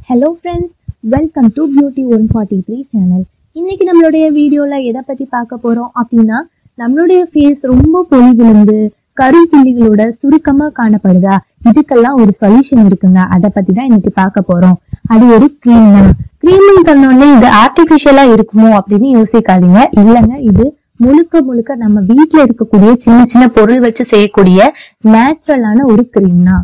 hello friends welcome to beauty one forty three channel இன்னைக்கு நம்மளுடைய வீடியோவில் எதை பற்றி பார்க்க போகிறோம் அப்படின்னா நம்மளுடைய ஃபேஸ் ரொம்ப பொலி விழுந்து கரும்புள்ளிகளோட சுருக்கமாக காணப்படுதா இதுக்கெல்லாம் ஒரு சொல்யூஷன் இருக்குங்க அதை பற்றி தான் இன்னைக்கு பார்க்க போகிறோம் அது ஒரு க்ரீம் தான் க்ரீம்னு சொன்னோடனே இது ஆர்டிஃபிஷியலாக இருக்குமோ அப்படின்னு யோசிக்காதீங்க இல்லைங்க இது முழுக்க முழுக்க நம்ம வீட்டில் இருக்கக்கூடிய சின்ன சின்ன பொருள் வச்சு செய்யக்கூடிய நேச்சுரலான ஒரு க்ரீம் தான்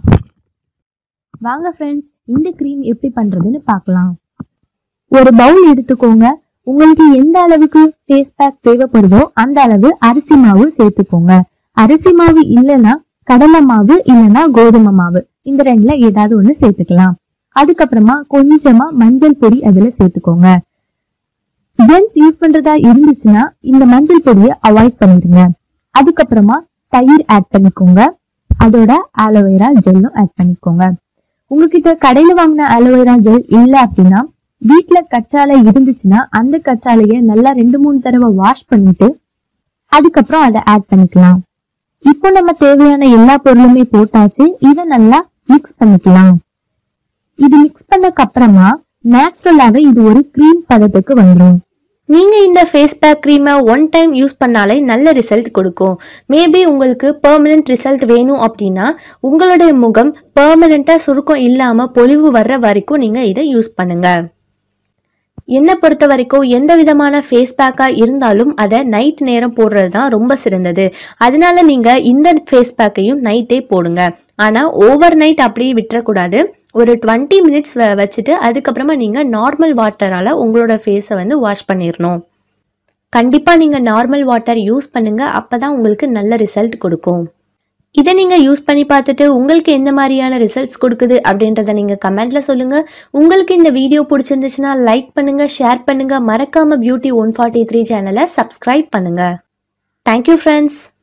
வாங்க ஃப்ரெண்ட்ஸ் இந்த க்ரீம் எப்படி பண்றதுன்னு பார்க்கலாம் ஒரு பவுல் எடுத்துக்கோங்க உங்களுக்கு எந்த அளவுக்கு ஃபேஸ் பேக் தேவைப்படுதோ அந்த அளவு அரிசி மாவு சேர்த்துக்கோங்க அரிசி மாவு இல்லைன்னா கடலை மாவு இல்லைன்னா கோதுமை மாவு இந்த ரெண்டுல ஏதாவது ஒண்ணு சேர்த்துக்கலாம் அதுக்கப்புறமா கொஞ்சமா மஞ்சள் பொடி அதுல சேர்த்துக்கோங்க ஜென்ஸ் யூஸ் பண்றதா இருந்துச்சுன்னா இந்த மஞ்சள் பொடியை அவாய்ட் பண்ணிடுங்க அதுக்கப்புறமா தயிர் ஆட் பண்ணிக்கோங்க அதோட ஆலோவேரா ஜெல்லும் ஆட் பண்ணிக்கோங்க உங்ககிட்ட கடையில வாங்கின அலோவேரா ஜெல் இல்ல அப்படின்னா வீட்ல கற்றாழை இருந்துச்சுன்னா அந்த கற்றாழைய நல்லா ரெண்டு மூணு தடவை வாஷ் பண்ணிட்டு அதுக்கப்புறம் அதை ஆட் பண்ணிக்கலாம் இப்போ நம்ம தேவையான எல்லா பொருளுமே போட்டாச்சு இதை நல்லா மிக்ஸ் பண்ணிக்கலாம் இது மிக்ஸ் பண்ணக்கு அப்புறமா நேச்சுரலாவே இது ஒரு க்ரீம் பதத்துக்கு வந்துடும் நீங்க இந்த ஃபேஸ் பேக் க்ரீமை ஒன் டைம் யூஸ் பண்ணாலே நல்ல ரிசல்ட் கொடுக்கும் மேபி உங்களுக்கு பெர்மனன்ட் ரிசல்ட் வேணும் அப்படின்னா உங்களுடைய முகம் பெர்மனண்ட்டாக சுருக்கம் இல்லாமல் பொலிவு வர்ற வரைக்கும் நீங்கள் இதை யூஸ் பண்ணுங்க என்னை பொறுத்த வரைக்கும் எந்த விதமான ஃபேஸ் பேக்காக இருந்தாலும் அதை நைட் நேரம் போடுறது தான் ரொம்ப சிறந்தது அதனால நீங்கள் இந்த ஃபேஸ் பேக்கையும் நைட்டே போடுங்க ஆனால் ஓவர் நைட் அப்படியே விட்டுறக்கூடாது ஒரு டுவெண்ட்டி மினிட்ஸ் வச்சுட்டு அதுக்கப்புறமா நீங்கள் நார்மல் வாட்டரால் உங்களோட ஃபேஸை வந்து வாஷ் பண்ணிடணும் கண்டிப்பாக நீங்கள் நார்மல் வாட்டர் யூஸ் பண்ணுங்கள் அப்போ தான் உங்களுக்கு நல்ல ரிசல்ட் கொடுக்கும் இதை நீங்கள் யூஸ் பண்ணி பார்த்துட்டு உங்களுக்கு எந்த மாதிரியான ரிசல்ட்ஸ் கொடுக்குது அப்படின்றத நீங்கள் கமெண்ட்டில் சொல்லுங்கள் உங்களுக்கு இந்த வீடியோ பிடிச்சிருந்துச்சுன்னா லைக் பண்ணுங்கள் ஷேர் பண்ணுங்கள் மறக்காமல் பியூட்டி ஒன் ஃபார்ட்டி த்ரீ சேனலை சப்ஸ்கிரைப் பண்ணுங்கள் தேங்க்யூ ஃப்ரெண்ட்ஸ்